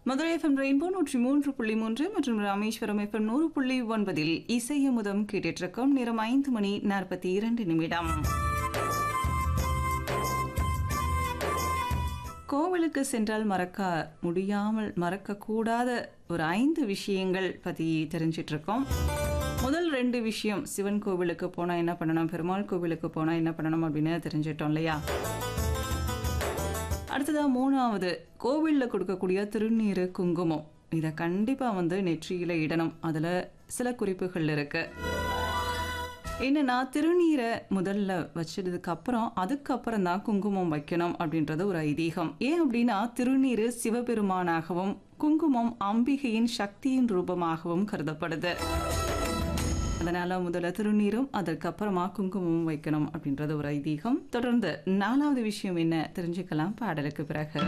Madurai FM rainbow நூற்றி மூன்று புள்ளி மூன்று மற்றும் ராமேஸ்வரம் எஃப்எம் நூறு புள்ளி ஒன்பதில் இசையமுதம் கேட்டிருக்கும் நேரம் ஐந்து மணி நாற்பத்தி இரண்டு நிமிடம் கோவிலுக்கு சென்றால் மறக்க முடியாமல் மறக்கக்கூடாத ஒரு ஐந்து விஷயங்கள் பற்றி தெரிஞ்சிட்டு இருக்கோம் முதல் ரெண்டு விஷயம் சிவன் கோவிலுக்கு போனால் என்ன பண்ணணும் பெருமாள் கோவிலுக்கு போனால் என்ன பண்ணணும் அப்படின்னு தெரிஞ்சிட்டோம் இல்லையா அடுத்ததா மூணாவது கோவிலில் கொடுக்கக்கூடிய திருநீர் குங்குமம் இதை கண்டிப்பாக வந்து நெற்றியில் இடணும் அதில் சில குறிப்புகள் இருக்கு என்னன்னா திருநீரை முதல்ல வச்சதுக்கு அப்புறம் அதுக்கப்புறம் தான் குங்குமம் வைக்கணும் அப்படின்றது ஒரு ஐதீகம் ஏன் அப்படின்னா திருநீர் சிவபெருமானாகவும் குங்குமம் அம்பிகையின் சக்தியின் ரூபமாகவும் கருதப்படுது அதனால முதல்ல திருநீரும் அதற்கப்புறமா குங்குமமும் வைக்கணும் அப்படின்றது ஒரு ஐதீகம் தொடர்ந்து நாலாவது விஷயம் என்ன தெரிஞ்சுக்கலாம் பாடலுக்கு பிறகு